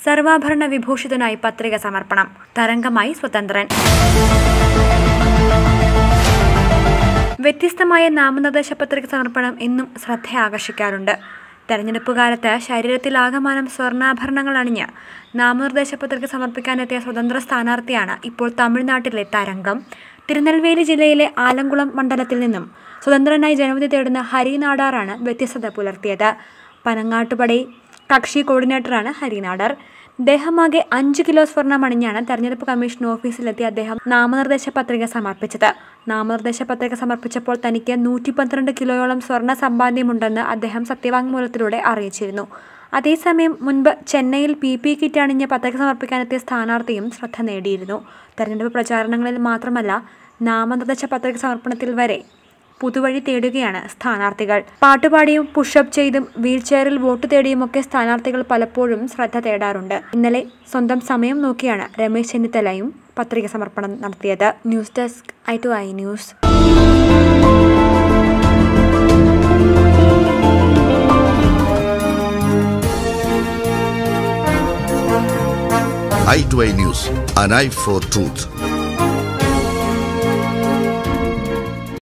സർവാഭരണ വിഭൂഷിതനായി പത്രിക സമർപ്പണം തരംഗമായി സ്വതന്ത്രൻ വ്യത്യസ്തമായ നാമനിർദ്ദേശ പത്രിക സമർപ്പണം ഇന്നും ശ്രദ്ധ ആകർഷിക്കാറുണ്ട് തെരഞ്ഞെടുപ്പ് കാലത്ത് ശരീരത്തിലാകമാനം സ്വർണ്ണാഭരണങ്ങൾ അണിഞ്ഞ് നാമനിർദ്ദേശ പത്രിക സമർപ്പിക്കാനെത്തിയ സ്വതന്ത്ര സ്ഥാനാർത്ഥിയാണ് ഇപ്പോൾ തമിഴ്നാട്ടിലെ തരംഗം തിരുനെൽവേലി ജില്ലയിലെ ആലങ്കുളം മണ്ഡലത്തിൽ നിന്നും സ്വതന്ത്രനായി ജനവിധി തേടുന്ന ഹരിനാടാറാണ് വ്യത്യസ്തത പുലർത്തിയത് പനങ്ങാട്ടുപടി കക്ഷി കോർഡിനേറ്ററാണ് ഹരിനാടർ ദേഹമാകെ അഞ്ച് കിലോ സ്വർണം അണിഞ്ഞാണ് തെരഞ്ഞെടുപ്പ് കമ്മീഷൻ ഓഫീസിലെത്തി അദ്ദേഹം നാമനിർദ്ദേശ പത്രിക സമർപ്പിച്ചത് നാമനിർദ്ദേശ പത്രിക സമർപ്പിച്ചപ്പോൾ തനിക്ക് നൂറ്റി പന്ത്രണ്ട് കിലോയോളം സ്വർണ്ണ സമ്പാദ്യമുണ്ടെന്ന് അദ്ദേഹം സത്യവാങ്മൂലത്തിലൂടെ അറിയിച്ചിരുന്നു അതേസമയം മുൻപ് ചെന്നൈയിൽ പി പി കിറ്റ് അണിഞ്ഞ് പത്രിക സമർപ്പിക്കാനെത്തിയ സ്ഥാനാർത്ഥിയും ശ്രദ്ധ നേടിയിരുന്നു തെരഞ്ഞെടുപ്പ് പ്രചാരണങ്ങളിൽ മാത്രമല്ല നാമനിർദ്ദേശ പത്രിക സമർപ്പണത്തിൽ വരെ പുതുവഴി തേടുകയാണ് സ്ഥാനാർത്ഥികൾ പാട്ടുപാടിയും പുഷപ്പ് ചെയ്തും വീൽചെയറിൽ വോട്ട് തേടിയുമൊക്കെ സ്ഥാനാർത്ഥികൾ പലപ്പോഴും ശ്രദ്ധ തേടാറുണ്ട് ഇന്നലെ സ്വന്തം സമയം നോക്കിയാണ് രമേശ് ചെന്നിത്തലയും പത്രിക സമർപ്പണം നടത്തിയത് news desk I two I news i2i News, an eye for truth.